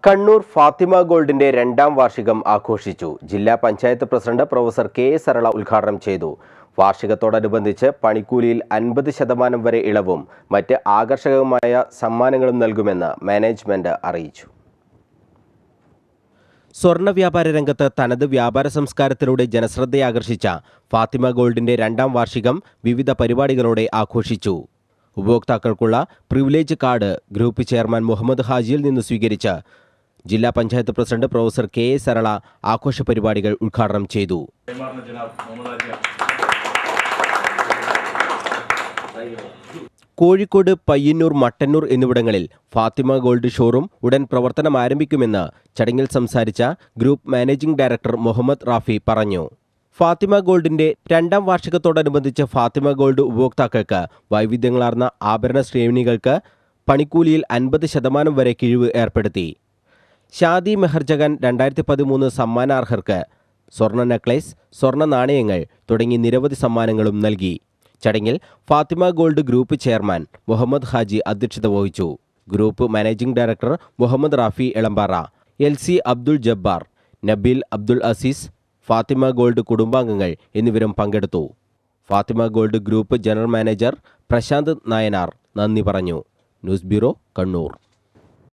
കണ്ണൂർ ഫാത്തിമ ഗോൾഡിന്റെ രണ്ടാം വാർഷികം ആഘോഷിച്ചു ജില്ലാ panchayat president professor K A Sarala ഉദ്ഘാടനം ചെയ്തു വാർഷികത്തോടനുബന്ധിച്ച് പണിക്കൂലിയിൽ അൻപത് ശതമാനം വരെ ഇളവും മറ്റ് ആകർഷകമായ സമ്മാനങ്ങളും നൽകുമെന്ന് മാനേജ്മെന്റ് അറിയിച്ചു സ്വർണ്ണ വ്യാപാര രംഗത്ത് തനത് വ്യാപാര സംസ്കാരത്തിലൂടെ ജനശ്രദ്ധയാകർഷിച്ച ഫാത്തിമ ഗോൾഡിന്റെ രണ്ടാം വാർഷികം വിവിധ പരിപാടികളോടെ ആഘോഷിച്ചു ഉപഭോക്താക്കൾക്കുള്ള privilege card group chairman Muhammad ഹാജിയിൽ നിന്ന് സ്വീകരിച്ച് ജില്ലാ panchayat president professor K A Sarala ആഘോഷ പരിപാടികൾ ഉദ്ഘാടനം ചെയ്തു കൈമാറുന്ന ജനാബ് മുഹമ്മദ് ഹാജി കോഴിക്കോട് പയ്യന്നൂർ മട്ടന്നൂർ എന്നിവിടങ്ങളിൽ ഫാത്തിമ ഗോൾഡ് ഷോറൂം ഉടൻ പ്രവർത്തനം ആരംഭിക്കുമെന്ന് ചടങ്ങിൽ സംസാരിച്ച group managing director Muhammad Rafi പറഞ്ഞു ഫാത്തിമ ഗോൾഡിന്റെ രണ്ടാം വാർഷികത്തോടനുബന്ധിച്ച് ഫാത്തിമ ഗോൾഡ് ഉപഭോക്താക്കൾക്ക് വൈവിധ്യങ്ങളാർന്ന ആഭരണ ശ്രേണികൾക്ക് പണിക്കൂലിയിൽ അൻപത് ശതമാനം വരെ കിഴിവ് ഏർപ്പെടുത്തി ഷാദി മെഹർജഗൻ രണ്ടായിരത്തി പതിമൂന്ന് സമ്മാനാർഹർക്ക് സ്വർണ്ണ നെക്ലേസ് സ്വർണ്ണ നാണയങ്ങൾ തുടങ്ങി നിരവധി സമ്മാനങ്ങളും നൽകി ചടങ്ങിൽ Fathima Gold group chairman Muhammad Haji അധ്യക്ഷത വഹിച്ചു group managing director Muhammad Rafi Elambara L C Abdul Jabbar Nabeel Abdul Azeez Fathima Gold കുടുംബാംഗങ്ങൾ എന്നിവരും പങ്കെടുത്തു Fathima Gold group general manager Prashanth Nayanar നന്ദി പറഞ്ഞു ന്യൂസ് ബ്യൂറോ കണ്ണൂർ